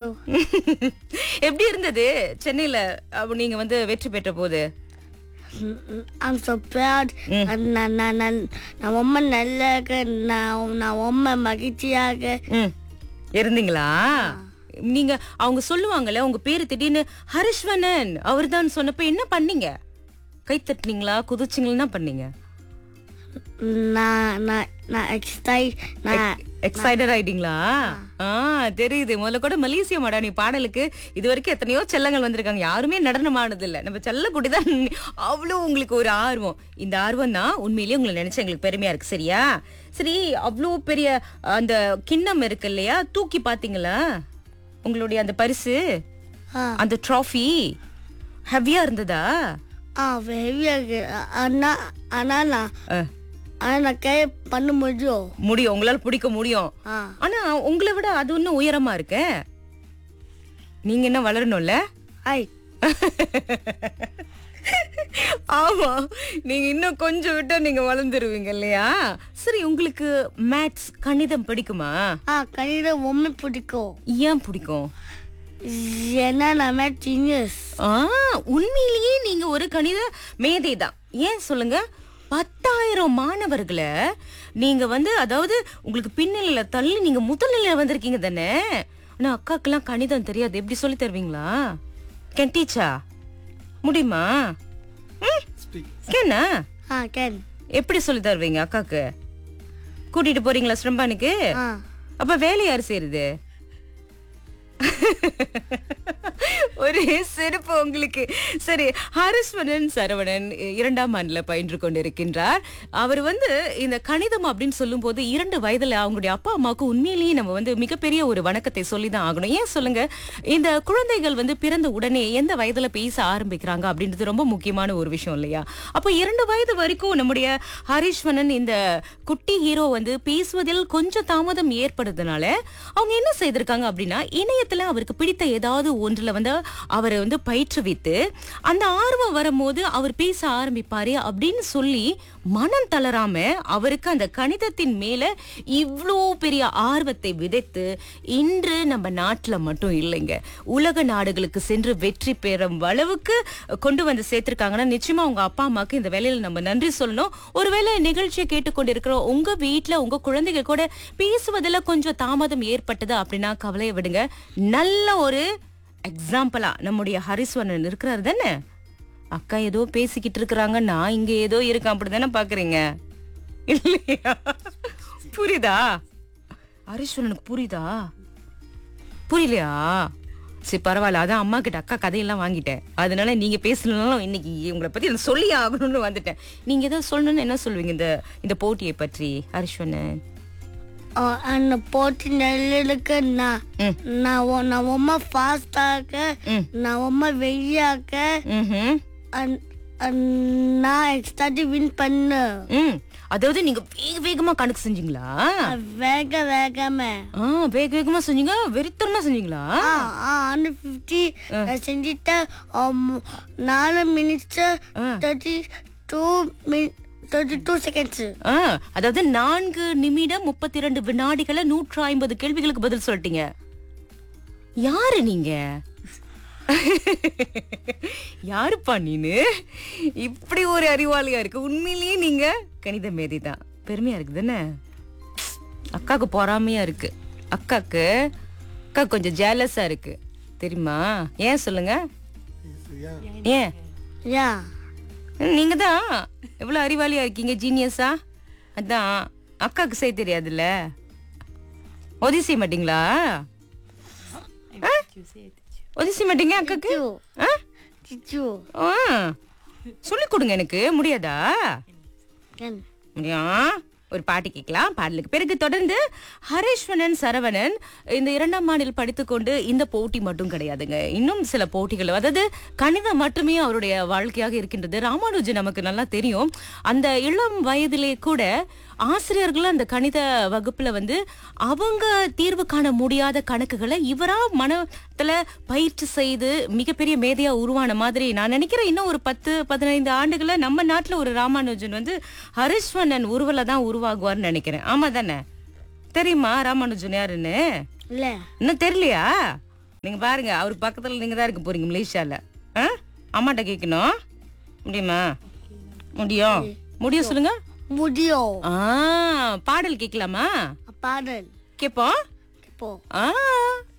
எப்படி இருந்தது சென்னையில அப்ப நீங்க வந்து வெற்றி பெற்ற போது I'm so proud நான் நான் நான் நான் நான் ரொம்ப நல்ல நான் நான் ரொம்ப மகிழ்ச்சியாக ம். இருந்தீங்களா நீங்க அவங்க சொல்லுவாங்கல்ல உங்க பேரு திடீர்னு ஹரிஷ்வனன் அவர்தான் சொன்னப்ப என்ன பண்ணீங்க கை தட்டுனீங்களா குதிச்சிங்களா என்ன பண்ணீங்க நான் நான் நான் எக்ஸைட் நான் எக்ஸைட்டட் ஆயிட்டீங்களா ஆ தெரியுது முதல்ல கூட மலேசிய மடானி பாடலுக்கு இது வரைக்கும் எத்தனையோ செல்லங்கள் வந்திருக்காங்க யாருமே நடனம் ஆனது இல்ல நம்ம செல்ல குட்டி தான் அவ்வளவு உங்களுக்கு ஒரு ஆர்வம் இந்த ஆர்வம் தான் உண்மையிலேயே உங்களை நினைச்சா எங்களுக்கு பெருமையா இருக்கு சரியா சரி அவ்வளோ பெரிய அந்த கிண்ணம் இருக்கு இல்லையா தூக்கி பாத்தீங்களா உங்களுடைய அந்த பரிசு ஆ அந்த ட்ராஃபி ஹெவியா இருந்ததா ஆ ஹெவியாக ஆனா ஆனா நான் அஹ், ஆனா நான் கை பண்ண முடியும் முடியும் உங்களால பிடிக்க முடியும் ஆ ஆனா உங்களை விட அது இன்னும் உயரமா இருக்க நீங்க என்ன வளரணும்ல ஐ ஆமா நீங்க இன்னும் கொஞ்சம் விட்டா நீங்க வளர்ந்துருவீங்க இல்லையா சரி உங்களுக்கு மேத்ஸ் கணிதம் பிடிக்குமா ஆ கணிதம் ரொம்ப பிடிக்கும் ஏன் பிடிக்கும் ஏன்னா நான் ஜீனியஸ் ஆ உண்மையிலேயே நீங்க ஒரு கணித மேதை தான் ஏன் சொல்லுங்க பத்தாயிரம் மாணவர்களை நீங்க வந்து அதாவது உங்களுக்கு பின்னணியில தள்ளி நீங்க முதல்நிலையில வந்திருக்கீங்க தானே ஆனா அக்காக்கெல்லாம் கணிதம் தெரியாது எப்படி சொல்லி தருவீங்களா கேன் டீச்சா முடியுமா ம்? கேனா ஆ கேன் எப்படி சொல்லி தருவீங்க அக்காக்கு கூட்டிட்டு போறீங்களா ஸ்ரம்பானுக்கு ஆ அப்ப வேலை யார் செய்யறது ஒரே சிறப்பு உங்களுக்கு சரி ஹரிஸ்வரன் சரவணன் இரண்டாம் ஆண்டுல பயின்று கொண்டிருக்கின்றார் அவர் வந்து இந்த கணிதம் அப்படின்னு சொல்லும்போது இரண்டு வயதுல அவங்களுடைய அப்பா அம்மாவுக்கு உண்மையிலேயே நம்ம வந்து மிகப்பெரிய ஒரு வணக்கத்தை சொல்லிதான் ஆகணும் ஏன் சொல்லுங்க இந்த குழந்தைகள் வந்து பிறந்த உடனே எந்த வயதுல பேச ஆரம்பிக்கிறாங்க அப்படின்றது ரொம்ப முக்கியமான ஒரு விஷயம் இல்லையா அப்ப இரண்டு வயது வரைக்கும் நம்முடைய ஹரிஸ்வரன் இந்த குட்டி ஹீரோ வந்து பேசுவதில் கொஞ்சம் தாமதம் ஏற்படுறதுனால அவங்க என்ன செய்திருக்காங்க அப்படின்னா இணையத்துல அவருக்கு பிடித்த ஏதாவது ஒன்றுல வந்து அவரை வந்து பயிற்றுவித்து அந்த ஆர்வம் வரும்போது அவர் பேச ஆரம்பிப்பாரு அப்படின்னு சொல்லி மனம் தளராம அவருக்கு அந்த கணிதத்தின் மேல இவ்வளோ பெரிய ஆர்வத்தை விதைத்து இன்று நம்ம நாட்டுல மட்டும் இல்லைங்க உலக நாடுகளுக்கு சென்று வெற்றி பெறும் அளவுக்கு கொண்டு வந்து சேர்த்திருக்காங்கன்னா நிச்சயமா உங்க அப்பா அம்மாக்கு இந்த வேலையில நம்ம நன்றி சொல்லணும் ஒருவேளை நிகழ்ச்சியை கேட்டுக்கொண்டிருக்கிற உங்க வீட்ல உங்க குழந்தைங்க கூட பேசுவதில் கொஞ்சம் தாமதம் ஏற்பட்டது அப்படின்னா கவலையை விடுங்க நல்ல ஒரு எக்ஸாம்பிளா நம்முடைய ஹரிஸ்வரன் இருக்கிறாரு தானே அக்கா ஏதோ பேசிக்கிட்டு இருக்கிறாங்க நான் இங்க ஏதோ இருக்கேன் அப்படிதானே பாக்குறீங்க இல்லையா புரியுதா ஹரிஸ்வரனுக்கு புரியுதா புரியலையா சரி பரவாயில்ல அதான் அம்மா கிட்ட அக்கா கதையெல்லாம் வாங்கிட்டேன் அதனால நீங்க பேசலனாலும் இன்னைக்கு உங்களை பத்தி நான் சொல்லி ஆகணும்னு வந்துட்டேன் நீங்க ஏதோ சொல்லணும்னு என்ன சொல்லுவீங்க இந்த இந்த போட்டியை பற்றி ஹரிஸ்வரன் ஆ, அந்த போட்டி நெல்லுக்கு நான் ம். நான் ஒ- நான் ரொம்ப ஃபாஸ்டாக ம். நான் ரொம்ப வெய்யாக்க ம்ஹும். நான் எக்ஸ்ட்ராட்டி வின் பண்ண ம் அதாவது நீங்க வேக வேகமா கணக்கு செஞ்சீங்களா வேக வேகமே ஆ வேக வேகமா செஞ்சீங்க வெறித்தனமா செஞ்சீங்களா ஆ ஆ ஹண்ட்ரட் ஃபிஃப்டி செஞ்சுட்டேன் ஆம், நாலு minutes thirty two minute thirty two seconds ஆ அதாவது நான்கு நிமிடம் முப்பத்தி ரெண்டு வினாடிகளை நூற்று ஐம்பது கேள்விகளுக்கு பதில் சொல்லிட்டீங்க யாரு நீங்க யாருப்பா நீனு இப்படி ஒரு அறிவாளியா இருக்கு உண்மையிலேயே நீங்க கணித மேதை தான் பெருமையா இருக்கு தானே அக்காக்கு பொறாமையா இருக்கு அக்காக்கு அக்கா கொஞ்சம் ஜேலஸா இருக்கு தெரியுமா ஏன் சொல்லுங்க ஏன் யா நீங்க தான் எவ்வளவு அறிவாளியா இருக்கீங்க ஜீனியஸா அதான் அக்காக்கு செய்ய தெரியாதுல்ல உதவி செய்ய மாட்டீங்களா ஆ? உதவி செய்ய மாட்டீங்க அக்காக்கு ஆ? சிச்சு ஆ. சொல்லிக் கொடுங்க எனக்கு முடியாதா கேன் முடியும் ஒரு பாட்டு கேட்கலாம் பாடலுக்கு பிறகு தொடர்ந்து ஹரேஸ்வரன் சரவணன் இந்த இரண்டாம் ஆண்டில் படித்துக்கொண்டு இந்த போட்டி மட்டும் கிடையாதுங்க இன்னும் சில போட்டிகள் அதாவது கணிதம் மட்டுமே அவருடைய வாழ்க்கையாக இருக்கின்றது ராமானுஜன் நமக்கு நல்லா தெரியும் அந்த இளம் வயதிலே கூட ஆசிரியர்கள் அந்த கணித வகுப்புல வந்து அவங்க தீர்வு காண முடியாத கணக்குகளை இவரா மனத்துல பயிற்சி செய்து மிகப்பெரிய மேதையா உருவான மாதிரி நான் நினைக்கிறேன் இன்னும் ஒரு பத்து பதினைந்து ஆண்டுகள நம்ம நாட்டுல ஒரு ராமானுஜன் வந்து ஹரிஸ்வரன் உருவல தான் உருவாகுவார்னு நினைக்கிறேன் ஆமா தானே தெரியுமா ராமானுஜன் யாருன்னு இல்ல இன்னும் தெரியலையா நீங்க பாருங்க அவர் பக்கத்துல நீங்க தான் இருக்க போறீங்க மலேசியால ஆ? அம்மாட்ட கேட்கணும் முடியுமா முடியும் முடியும் சொல்லுங்க முடியும் ஆ பாடல் கேட்கலாமா பாடல் கேப்போம் இப்போ ஆ